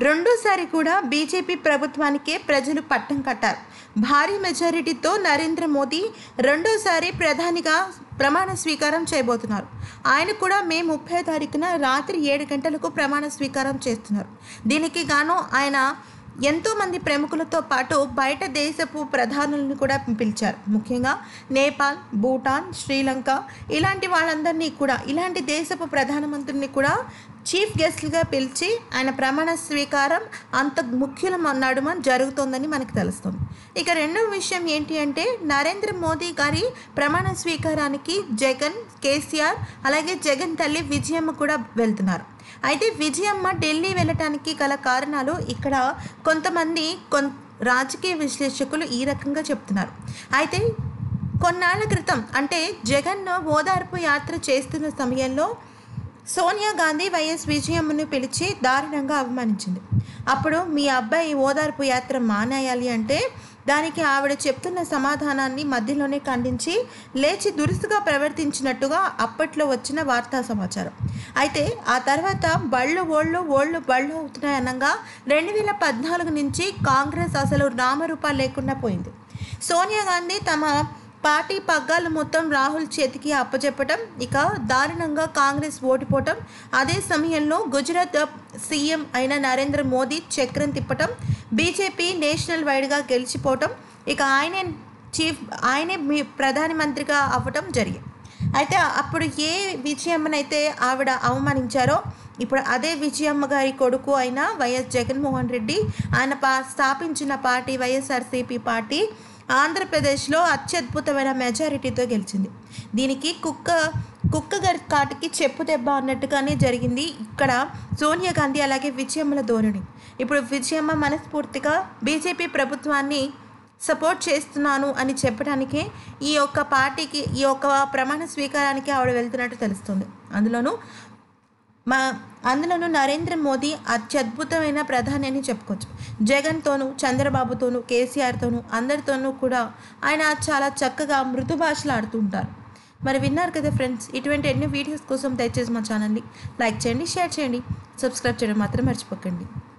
రెండోసారి కూడా బీజేపీ ప్రభుత్వానికే ప్రజలు పట్టం కట్టారు భారీ మెజారిటీతో నరేంద్ర మోదీ రెండోసారి ప్రధానిగా ప్రమాణ స్వీకారం చేయబోతున్నారు ఆయన కూడా మే ముప్పై తారీఖున రాత్రి ఏడు గంటలకు ప్రమాణ స్వీకారం చేస్తున్నారు దీనికి గాను ఆయన ఎంతోమంది ప్రముఖులతో పాటు బయట దేశపు ప్రధానులను కూడా పిలిచారు ముఖ్యంగా నేపాల్ భూటాన్ శ్రీలంక ఇలాంటి వాళ్ళందరినీ కూడా ఇలాంటి దేశపు ప్రధానమంత్రిని కూడా చీఫ్ గెస్ట్లుగా పిలిచి ఆయన ప్రమాణ స్వీకారం అంత ముఖ్యుల నడుమ జరుగుతోందని మనకు తెలుస్తుంది ఇక రెండవ విషయం ఏంటి అంటే నరేంద్ర మోదీ గారి ప్రమాణ స్వీకారానికి జగన్ కేసీఆర్ అలాగే జగన్ తల్లి విజయమ్మ కూడా వెళ్తున్నారు అయితే విజయమ్మ ఢిల్లీ వెళ్ళటానికి గల కారణాలు ఇక్కడ కొంతమంది కొన్ రాజకీయ విశ్లేషకులు ఈ రకంగా చెప్తున్నారు అయితే కొన్నాళ్ల క్రితం అంటే జగన్ ఓదార్పు యాత్ర చేస్తున్న సమయంలో సోనియా గాంధీ వైఎస్ విజయమ్మను పిలిచి దారుణంగా అవమానించింది అప్పుడు మీ అబ్బాయి ఓదార్పు యాత్ర మానేయాలి అంటే దానికి ఆవిడ చెప్తున్న సమాధానాన్ని మధ్యలోనే ఖండించి లేచి దురుసుగా ప్రవర్తించినట్టుగా అప్పట్లో వచ్చిన వార్తా సమాచారం అయితే ఆ తర్వాత బళ్ళు ఓళ్ళు ఓళ్ళు బళ్ళు అవుతున్నాయి అనగా రెండు వేల పద్నాలుగు నుంచి కాంగ్రెస్ అసలు నామరూపాలు లేకుండా పోయింది సోనియా గాంధీ తమ పార్టీ పగ్గాలు మొత్తం రాహుల్ చేతికి అప్పచెప్పటం ఇక దారుణంగా కాంగ్రెస్ ఓడిపోవటం అదే సమయంలో గుజరాత్ సీఎం అయిన నరేంద్ర మోదీ చక్రం తిప్పటం బీజేపీ నేషనల్ వైడ్గా గెలిచిపోవటం ఇక ఆయనే చీఫ్ ఆయనే మీ ప్రధానమంత్రిగా అవ్వటం జరిగింది అయితే అప్పుడు ఏ విజయమ్మనైతే ఆవిడ అవమానించారో ఇప్పుడు అదే విజయమ్మ గారి కొడుకు అయిన వైఎస్ జగన్మోహన్ రెడ్డి ఆయన పా స్థాపించిన పార్టీ వైఎస్ఆర్సీపీ పార్టీ ఆంధ్రప్రదేశ్లో అత్యద్భుతమైన మెజారిటీతో గెలిచింది దీనికి కుక్క కుక్క గారి కాటికి చెప్పు దెబ్బ అన్నట్టుగానే జరిగింది ఇక్కడ సోనియా గాంధీ అలాగే విజయమ్మల ధోరణి ఇప్పుడు విజయమ్మ మనస్ఫూర్తిగా బీజేపీ ప్రభుత్వాన్ని సపోర్ట్ చేస్తున్నాను అని చెప్పడానికే ఈ యొక్క పార్టీకి ఈ యొక్క ప్రమాణ స్వీకారానికి ఆవిడ వెళ్తున్నట్టు తెలుస్తుంది అందులోనూ మా అందులోనూ నరేంద్ర మోదీ అత్యద్భుతమైన ప్రధాని అని చెప్పుకోవచ్చు జగన్తోనూ చంద్రబాబుతోనూ కేసీఆర్తోనూ అందరితోనూ కూడా ఆయన చాలా చక్కగా మృదు భాషలు ఆడుతూ ఉంటారు మరి విన్నారు కదా ఫ్రెండ్స్ ఇటువంటి ఎన్నో వీడియోస్ కోసం దయచేసి మా ఛానల్ని లైక్ చేయండి షేర్ చేయండి సబ్స్క్రైబ్ చేయడం మాత్రం మర్చిపోకండి